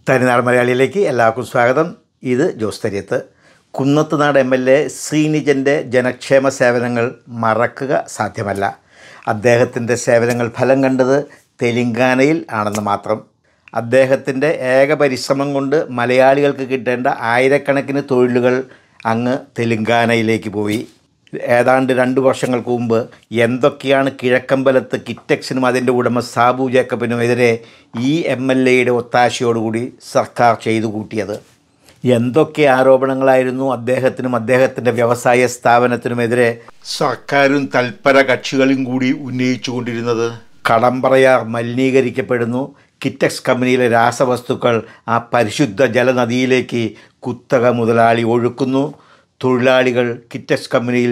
തനിനാട് മലയാളിയിലേക്ക് എല്ലാവർക്കും സ്വാഗതം ഇത് Jose Thariyath Kunnathunad M L A ശ്രീനിജൻ്റെ ജനക്ഷേമ സേവനങ്ങൾ മറക്കുക സാധ്യമല്ല അദ്ദേഹത്തിൻ്റെ സേവനങ്ങൾ ഫലം കണ്ടത് തെലുങ്കാനയിൽ ആണെന്ന് മാത്രം അദ്ദേഹത്തിൻ്റെ ഏക പരിശ്രമം കൊണ്ട് മലയാളികൾക്ക് കിട്ടേണ്ട ആയിരക്കണക്കിന് തൊഴിലുകൾ അങ്ങ് തെലുങ്കാനയിലേക്ക് പോയി ഏതാണ്ട് രണ്ട് വർഷങ്ങൾക്ക് മുമ്പ് എന്തൊക്കെയാണ് കിഴക്കമ്പലത്ത് കിറ്റക്സിനും അതിൻ്റെ ഉടമ സാബു ജേക്കബിനും എതിരെ ഈ എം എൽ എയുടെ ഒത്താശയോടുകൂടി സർക്കാർ ചെയ്തു കൂട്ടിയത് എന്തൊക്കെ ആരോപണങ്ങളായിരുന്നു അദ്ദേഹത്തിനും അദ്ദേഹത്തിൻ്റെ വ്യവസായ സ്ഥാപനത്തിനുമെതിരെ സർക്കാരും തൽപര കക്ഷികളും കൂടി ഉന്നയിച്ചുകൊണ്ടിരുന്നത് കടമ്പറയാർ മലിനീകരിക്കപ്പെടുന്നു കിറ്റക്സ് കമ്പനിയിലെ രാസവസ്തുക്കൾ ആ പരിശുദ്ധ ജലനദിയിലേക്ക് കുത്തക മുതലാളി ഒഴുക്കുന്നു തൊഴിലാളികൾ കിറ്റക്സ് കമ്പനിയിൽ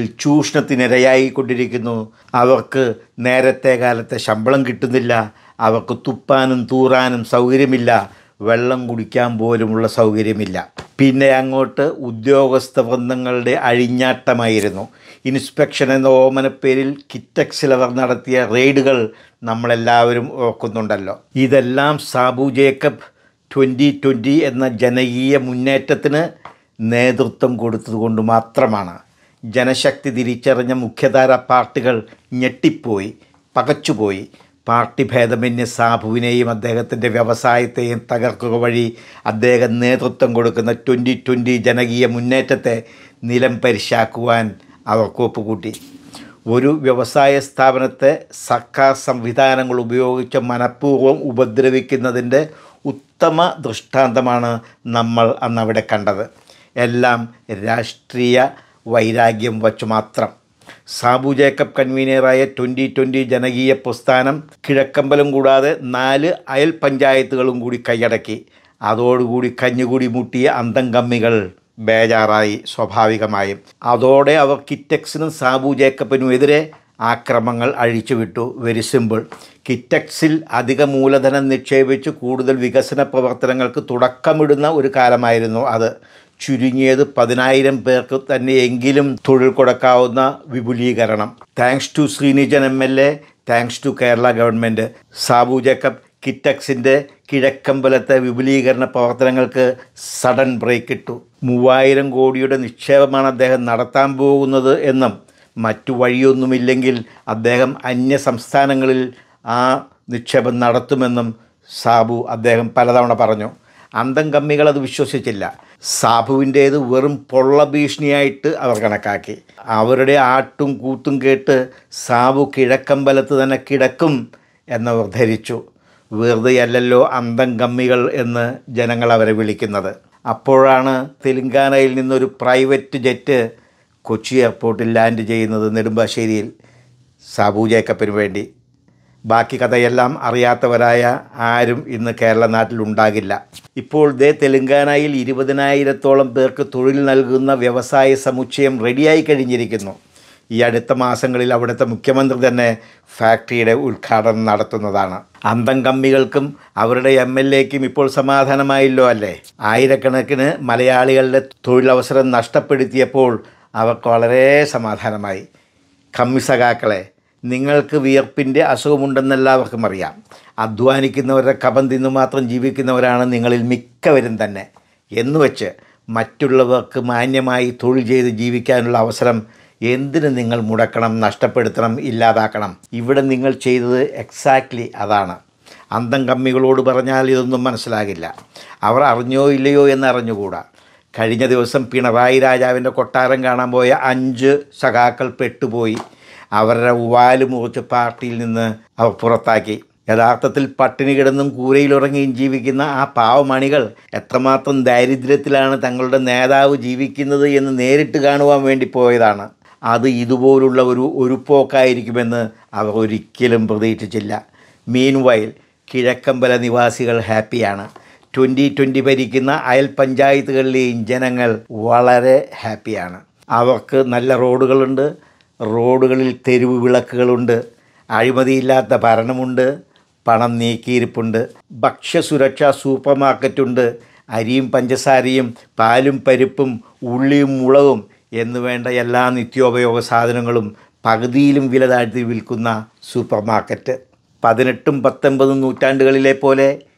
ചൂഷണത്തിനിരയായിക്കൊണ്ടിരിക്കുന്നു അവർക്ക് നേരത്തെ കാലത്തെ ശമ്പളം കിട്ടുന്നില്ല അവർക്ക് തുപ്പാനും തൂറാനും സൗകര്യമില്ല വെള്ളം കുടിക്കാൻ പോലുമുള്ള സൗകര്യമില്ല പിന്നെ അങ്ങോട്ട് ഉദ്യോഗസ്ഥ വൃന്ദങ്ങളുടെ അഴിഞ്ഞാട്ടമായിരുന്നു ഇൻസ്പെക്ഷൻ എന്ന ഓമനപ്പേരിൽ കിറ്റക്സിൽ അവർ നടത്തിയ റെയ്ഡുകൾ നമ്മളെല്ലാവരും ഓർക്കുന്നുണ്ടല്ലോ ഇതെല്ലാം സാബു ജേക്കബ് ട്വൻ്റി ട്വൻ്റി എന്ന ജനകീയ മുന്നേറ്റത്തിന് നേതൃത്വം കൊടുത്തതുകൊണ്ട് മാത്രമാണ് ജനശക്തി തിരിച്ചറിഞ്ഞ മുഖ്യധാര പാർട്ടികൾ ഞെട്ടിപ്പോയി പകച്ചുപോയി പാർട്ടി ഭേദമന്യ സാബുവിനെയും അദ്ദേഹത്തിൻ്റെ വ്യവസായത്തെയും തകർക്കുക വഴി അദ്ദേഹം നേതൃത്വം കൊടുക്കുന്ന ട്വൻ്റി ട്വൻ്റി ജനകീയ മുന്നേറ്റത്തെ നിലം പരിശാക്കുവാൻ അവർ കോപ്പുകൂട്ടി ഒരു വ്യവസായ സ്ഥാപനത്തെ സർക്കാർ സംവിധാനങ്ങൾ ഉപയോഗിച്ച് മനഃപൂർവ്വം ഉപദ്രവിക്കുന്നതിൻ്റെ ഉത്തമ ദൃഷ്ടാന്തമാണ് നമ്മൾ അന്ന് അവിടെ കണ്ടത് എല്ലാം രാഷ്ട്രീയ വൈരാഗ്യം വച്ചു മാത്രം സാബു ജേക്കബ് കൺവീനറായ ട്വൻ്റി ട്വൻ്റി ജനകീയ പ്രസ്ഥാനം കിഴക്കമ്പലം കൂടാതെ നാല് അയൽ പഞ്ചായത്തുകളും കൂടി കൈയടക്കി അതോടുകൂടി കഞ്ഞുകൂടി മുട്ടിയ അന്തം കമ്മികൾ ബേജാറായി സ്വാഭാവികമായും അതോടെ അവർ കിറ്റക്സിനും സാബു ജേക്കബിനും എതിരെ ആക്രമങ്ങൾ അഴിച്ചുവിട്ടു വെരി സിമ്പിൾ കിറ്റക്സിൽ അധിക മൂലധനം നിക്ഷേപിച്ച് കൂടുതൽ വികസന പ്രവർത്തനങ്ങൾക്ക് തുടക്കമിടുന്ന ഒരു കാലമായിരുന്നു അത് ചുരുങ്ങിയത് പതിനായിരം പേർക്ക് തന്നെയെങ്കിലും തൊഴിൽ കൊടുക്കാവുന്ന വിപുലീകരണം thanks to Sreenijan M L A thanks to Kerala government Sabu Jacob കിറ്റക്സിൻ്റെ കിഴക്കമ്പലത്തെ വിപുലീകരണ പ്രവർത്തനങ്ങൾക്ക് സഡൻ ബ്രേക്ക് ഇട്ടു മൂവായിരം കോടിയുടെ നിക്ഷേപമാണ് അദ്ദേഹം നടത്താൻ പോകുന്നത് എന്നും മറ്റു വഴിയൊന്നുമില്ലെങ്കിൽ അദ്ദേഹം അന്യ സംസ്ഥാനങ്ങളിൽ ആ നിക്ഷേപം നടത്തുമെന്നും സാബു അദ്ദേഹം പലതവണ പറഞ്ഞു അന്തം കമ്മികൾ അത് വിശ്വസിച്ചില്ല സാബുവിൻ്റേത് വെറും പൊള്ള ഭീഷണിയായിട്ട് അവർ കണക്കാക്കി അവരുടെ ആട്ടും കൂത്തും കേട്ട് സാബു കിഴക്കമ്പലത്ത് തന്നെ കിടക്കും എന്നവർ ധരിച്ചു വെറുതെയല്ലല്ലോ അന്തം കമ്മികൾ എന്ന് ജനങ്ങൾ അവരെ വിളിക്കുന്നത് അപ്പോഴാണ് തെലുങ്കാനയിൽ നിന്നൊരു പ്രൈവറ്റ് ജെറ്റ് കൊച്ചി എയർപോർട്ടിൽ ലാൻഡ് ചെയ്യുന്നത് നെടുമ്പാശ്ശേരിയിൽ സാബു ജേക്കബിന് വേണ്ടി ബാക്കി കഥയെല്ലാം അറിയാത്തവരായ ആരും ഇന്ന് കേരള നാട്ടിലുണ്ടാകില്ല ഇപ്പോൾ ദേ തെലുങ്കാനയിൽ ഇരുപതിനായിരത്തോളം പേർക്ക് തൊഴിൽ നൽകുന്ന വ്യവസായ സമുച്ചയം റെഡിയായി കഴിഞ്ഞിരിക്കുന്നു ഈ അടുത്ത മാസങ്ങളിൽ അവിടുത്തെ മുഖ്യമന്ത്രി തന്നെ ഫാക്ടറിയുടെ ഉദ്ഘാടനം നടത്തുന്നതാണ് അന്തം കമ്മികൾക്കും അവരുടെ എം എൽ എക്കും ഇപ്പോൾ സമാധാനമായല്ലോ അല്ലേ ആയിരക്കണക്കിന് മലയാളികളുടെ തൊഴിലവസരം നഷ്ടപ്പെടുത്തിയപ്പോൾ അവർക്ക് വളരെ സമാധാനമായി കമ്മിസഖാക്കളെ നിങ്ങൾക്ക് വിയർപ്പിൻ്റെ അസുഖമുണ്ടെന്ന് എല്ലാവർക്കും അറിയാം അധ്വാനിക്കുന്നവരുടെ കപം തിന്നു മാത്രം ജീവിക്കുന്നവരാണ് നിങ്ങളിൽ മിക്കവരും തന്നെ എന്നുവെച്ച് മറ്റുള്ളവർക്ക് മാന്യമായി തൊഴിൽ ചെയ്ത് ജീവിക്കാനുള്ള അവസരം എന്തിന് നിങ്ങൾ മുടക്കണം നഷ്ടപ്പെടുത്തണം ഇല്ലാതാക്കണം ഇവിടെ നിങ്ങൾ ചെയ്തത് എക്സാക്ട്ലി അതാണ് അന്തം കമ്മികളോട് പറഞ്ഞാൽ ഇതൊന്നും മനസ്സിലാകില്ല അവർ അറിഞ്ഞോ ഇല്ലയോ എന്ന് അറിഞ്ഞുകൂടാ കഴിഞ്ഞ ദിവസം പിണറായി രാജാവിൻ്റെ കൊട്ടാരം കാണാൻ പോയ അഞ്ച് സഖാക്കൾ പെട്ടുപോയി അവരുടെ ഉവാല് മുറിച്ച് പാർട്ടിയിൽ നിന്ന് അവർ പുറത്താക്കി യഥാർത്ഥത്തിൽ പട്ടിണി കിടന്നും കൂരയിലുറങ്ങിയും ജീവിക്കുന്ന ആ പാവമണികൾ എത്രമാത്രം ദാരിദ്ര്യത്തിലാണ് തങ്ങളുടെ നേതാവ് ജീവിക്കുന്നത് എന്ന് നേരിട്ട് കാണുവാൻ വേണ്ടി പോയതാണ് അത് ഇതുപോലുള്ള ഒരു ഒരു പോക്കായിരിക്കുമെന്ന് അവർ ഒരിക്കലും പ്രതീക്ഷിച്ചില്ല മീൻ വയൽ കിഴക്കമ്പല നിവാസികൾ ഹാപ്പിയാണ് ട്വൻ്റി ട്വൻ്റി ഭരിക്കുന്ന അയൽ പഞ്ചായത്തുകളിലെയും ജനങ്ങൾ വളരെ ഹാപ്പിയാണ് അവർക്ക് നല്ല റോഡുകളുണ്ട് റോഡുകളിൽ തെരുവ് വിളക്കുകളുണ്ട് അഴിമതിയില്ലാത്ത ഭരണമുണ്ട് പണം നീക്കിയിരിപ്പുണ്ട് ഭക്ഷ്യസുരക്ഷാ സൂപ്പർ മാർക്കറ്റുണ്ട് അരിയും പഞ്ചസാരയും പാലും പരിപ്പും ഉള്ളിയും മുളകും എന്നു വേണ്ട എല്ലാ നിത്യോപയോഗ സാധനങ്ങളും പകുതിയിലും വില താഴ്ത്തി വിൽക്കുന്ന സൂപ്പർ മാർക്കറ്റ് പതിനെട്ടും പത്തൊമ്പതും നൂറ്റാണ്ടുകളിലെ പോലെ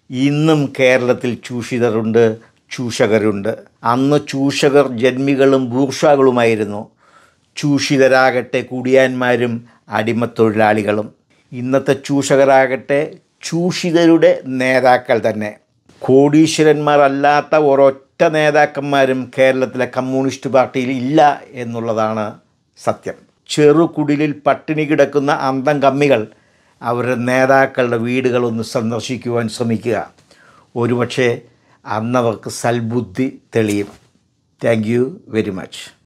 ഇന്നും കേരളത്തിൽ ചൂഷിതരുണ്ട് ചൂഷകരുണ്ട് അന്ന് ചൂഷകർ ജന്മികളും ബൂർഷാകളുമായിരുന്നു ചൂഷിതരാകട്ടെ കുടിയാന്മാരും അടിമത്തൊഴിലാളികളും ഇന്നത്തെ ചൂഷകരാകട്ടെ ചൂഷിതരുടെ നേതാക്കൾ തന്നെ കോടീശ്വരന്മാരല്ലാത്ത ഒരൊറ്റ നേതാക്കന്മാരും കേരളത്തിലെ കമ്മ്യൂണിസ്റ്റ് പാർട്ടിയിൽ ഇല്ല എന്നുള്ളതാണ് സത്യം ചെറുകുടിലിൽ പട്ടിണി കിടക്കുന്ന അന്തം കമ്മികൾ അവരുടെ നേതാക്കളുടെ വീടുകളൊന്ന് സന്ദർശിക്കുവാൻ ശ്രമിക്കുക ഒരുപക്ഷെ അന്നവർക്ക് സൽബുദ്ധി തെളിയും താങ്ക് യു വെരി മച്ച്